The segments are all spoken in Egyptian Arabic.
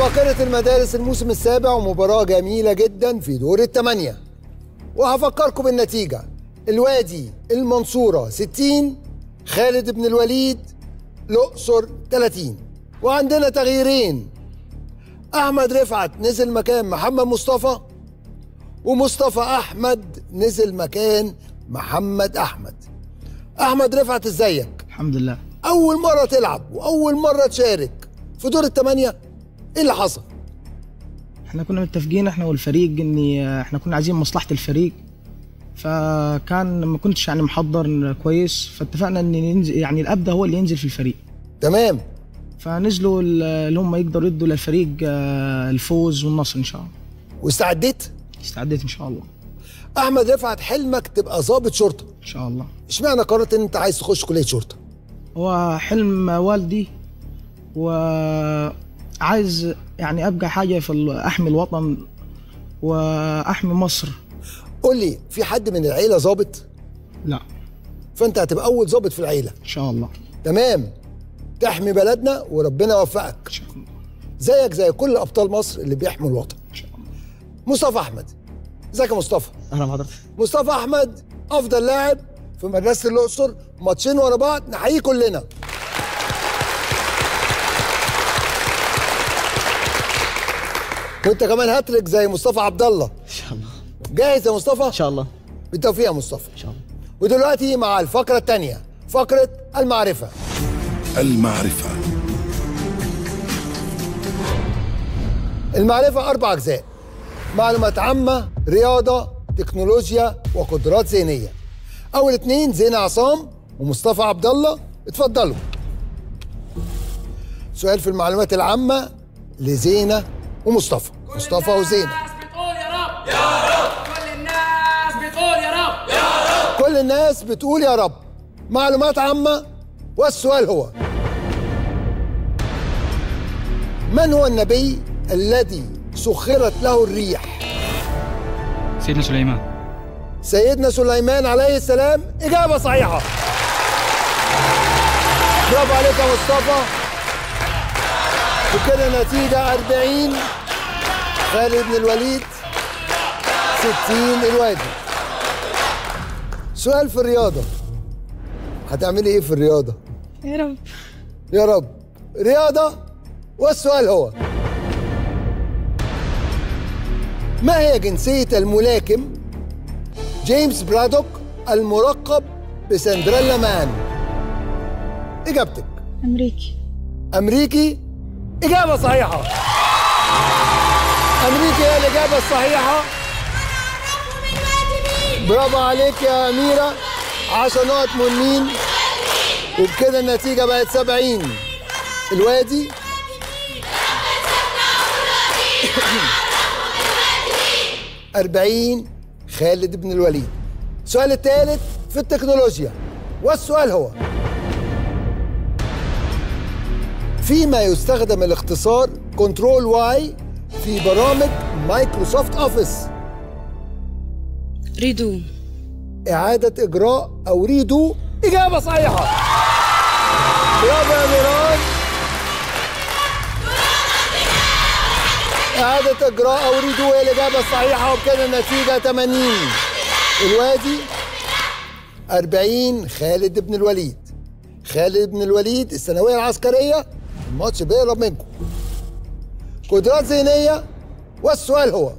عباقرة المدارس الموسم السابع ومباراة جميلة جدا في دور الثمانية وهفكركم بالنتيجة الوادي المنصورة 60 خالد بن الوليد الأقصر 30 وعندنا تغييرين أحمد رفعت نزل مكان محمد مصطفى ومصطفى أحمد نزل مكان محمد أحمد أحمد رفعت ازيك الحمد لله أول مرة تلعب وأول مرة تشارك في دور الثمانية إيه اللي حصل؟ احنا كنا متفقين احنا والفريق اني احنا كنا عايزين مصلحه الفريق فكان ما كنتش يعني محضر كويس فاتفقنا ان ننزل يعني الاب ده هو اللي ينزل في الفريق تمام فنزلوا ال- اللي هم يقدروا يدوا للفريق آه، الفوز والنصر ان شاء الله واستعديت؟ استعديت ان شاء الله أحمد رفعت حلمك تبقى ضابط شرطة ان شاء الله اشمعنى قررت إن أنت عايز تخش كلية شرطة؟ هو حلم والدي وعايز يعني ابقى حاجه في ال- احمي الوطن واحمي مصر قول لي في حد من العيلة ضابط؟ لا فأنت هتبقى أول ضابط في العيلة ان شاء الله تمام تحمي بلدنا وربنا يوفقك ان شاء الله زيك زي كل ابطال مصر اللي بيحموا الوطن ان شاء الله مصطفى احمد ازيك يا مصطفى اهلا بحضرتك مصطفى احمد افضل لاعب في مدرسه الاقصر ماتشين ورا بعض نحييه كلنا وانت كمان هاتريك زي مصطفى عبد الله ان شاء الله جاهز يا مصطفى ان شاء الله بالتوفيق يا مصطفى ان شاء الله ودلوقتي مع الفقره الثانيه فقره المعرفه المعرفة المعرفة أربع أجزاء معلومات عامة رياضة تكنولوجيا وقدرات ذهنية أول اتنين زينة عصام ومصطفى عبد الله اتفضلوا سؤال في المعلومات العامة لزينة ومصطفى مصطفى وزينة الناس بتقول يا رب يا رب كل الناس بتقول يا رب كل الناس بتقول يا رب معلومات عامة والسؤال هو من هو النبي الذي سخرت له الريح سيدنا سليمان سيدنا سليمان عليه السلام إجابة صحيحة برافو عليك يا مصطفى وكده نتيجة 40 خالد بن الوليد 60 الوادي سؤال في الرياضة هتعملي ايه في الرياضة؟ يا رب يا رب رياضة والسؤال هو ما هي جنسية الملاكم جيمس برادوك الملقب بسندريلا مان إجابتك أمريكي أمريكي إجابة صحيحة أمريكي هي الإجابة الصحيحة برافو عليك يا أميرة 10 نقط منين وبكده النتيجة بقت 70 الوادي أربعين خالد بن الوليد السؤال الثالث في التكنولوجيا والسؤال هو فيما يستخدم الاختصار كنترول واي في برامج مايكروسوفت اوفيس ريدو إعادة إجراء أو ريدو إجابة صحيحة برافو يا ميران إعادة إجراء أو ريدو هي الإجابة الصحيحة وبكده النتيجة 80 الوادي 40 خالد بن الوليد خالد بن الوليد الثانوية العسكرية الماتش بيقرب منكم قدرات ذهنية والسؤال هو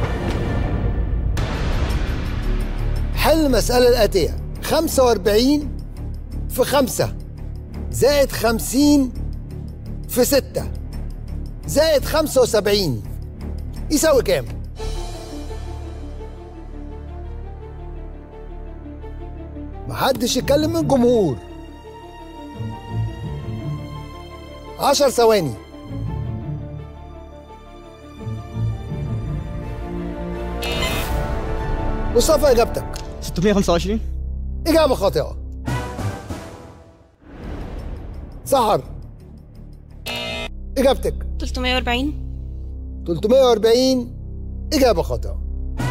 حل المسألة الآتية 45 في 5 زائد 50 في 6 زائد 75 يساوي كام؟ محدش يتكلم من الجمهور 10 ثواني مصطفى اجابتك 625 إجابة خاطئة سحر إجابتك 340 340 إجابة خاطئة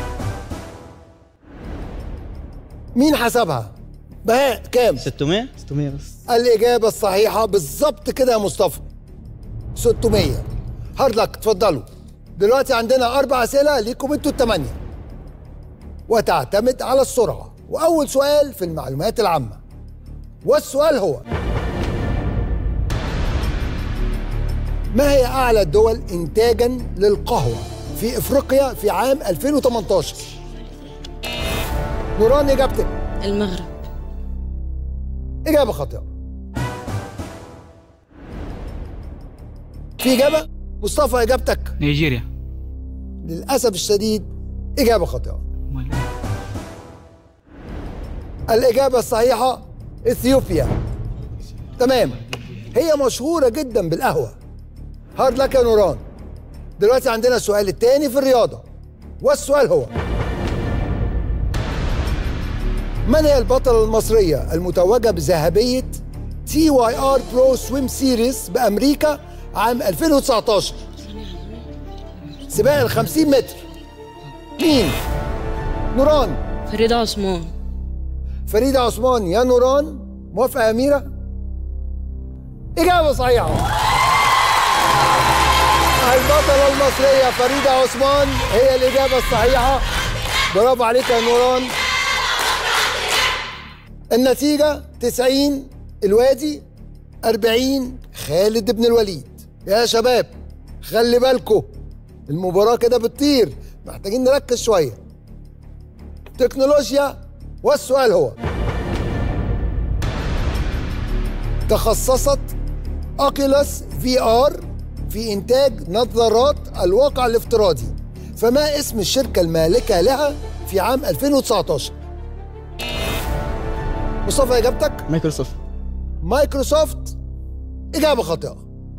مين حسبها؟ بهاء كام؟ 600 600 بس الإجابة الصحيحة بالظبط كده يا مصطفى 600 هارد لك اتفضلوا دلوقتي عندنا اربع اسئله ليكم انتوا الثمانيه وتعتمد على السرعه واول سؤال في المعلومات العامه والسؤال هو ما هي اعلى الدول انتاجا للقهوه في افريقيا في عام 2018 نوران اجابتك المغرب اجابه خاطئه في اجابه مصطفى اجابتك نيجيريا للاسف الشديد اجابه خاطئه أمال الإجابة الصحيحة إثيوبيا تمام هي مشهورة جدا بالقهوة هارد لك يا نوران دلوقتي عندنا السؤال الثاني في الرياضة والسؤال هو من هي البطلة المصرية المتوجة بذهبية تي واي ار برو سويم سيريز بأمريكا عام 2019 سباق ال 50 متر مين؟ نوران فريدة عثمان فريدة عثمان يا نوران موافقة يا أميرة؟ إجابة صحيحة البطلة المصرية فريدة عثمان هي الإجابة الصحيحة برافو عليك يا نوران النتيجة 90 الوادي 40 خالد بن الوليد يا شباب خلي بالكم المباراة كده بتطير محتاجين نركز شوية تكنولوجيا والسؤال هو تخصصت اوكيلاس في ار في انتاج نظارات الواقع الافتراضي فما اسم الشركه المالكه لها في عام 2019 مصطفى اجابتك مايكروسوفت مايكروسوفت اجابه خاطئه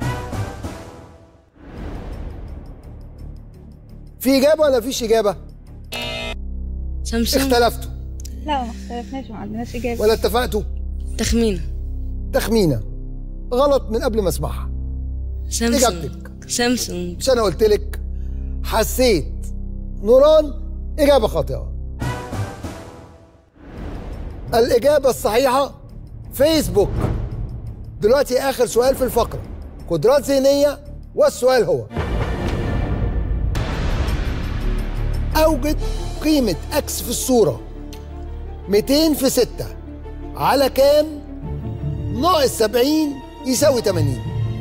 في اجابه ولا فيش اجابه سامسونج اختلفتوا لا ما اختلفناش ما عندناش إجابة ولا اتفقتوا تخمينة تخمينه غلط من قبل ما اسمعها سامسونج إجابتك. سامسونج مش انا قلت لك حسيت نوران اجابه خاطئه الاجابه الصحيحه فيسبوك دلوقتي اخر سؤال في الفقره قدرات ذهنيه والسؤال هو اوجد قيمه اكس في الصوره 200 في 6 على كام ناقص 70 يساوي 80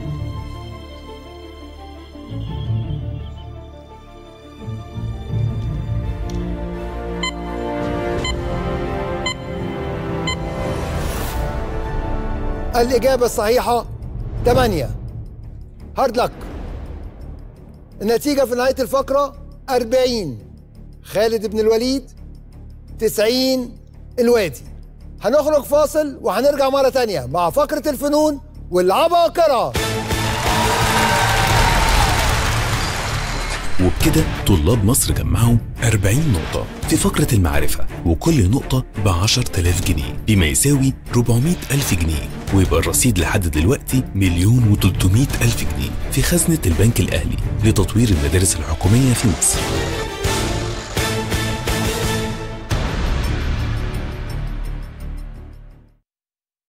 الإجابة الصحيحة 8 هارد لك النتيجة في نهاية الفقرة 40 خالد بن الوليد 90 الوادي هنخرج فاصل وهنرجع مرة تانية مع فقرة الفنون والعباقرة وبكده طلاب مصر جمعوا 40 نقطة في فقرة المعرفة وكل نقطة ب 10000 جنيه بما يساوي 400 ألف جنيه ويبقى الرصيد لحد دلوقتي مليون و300 ألف جنيه في خزنة البنك الأهلي لتطوير المدارس الحكومية في مصر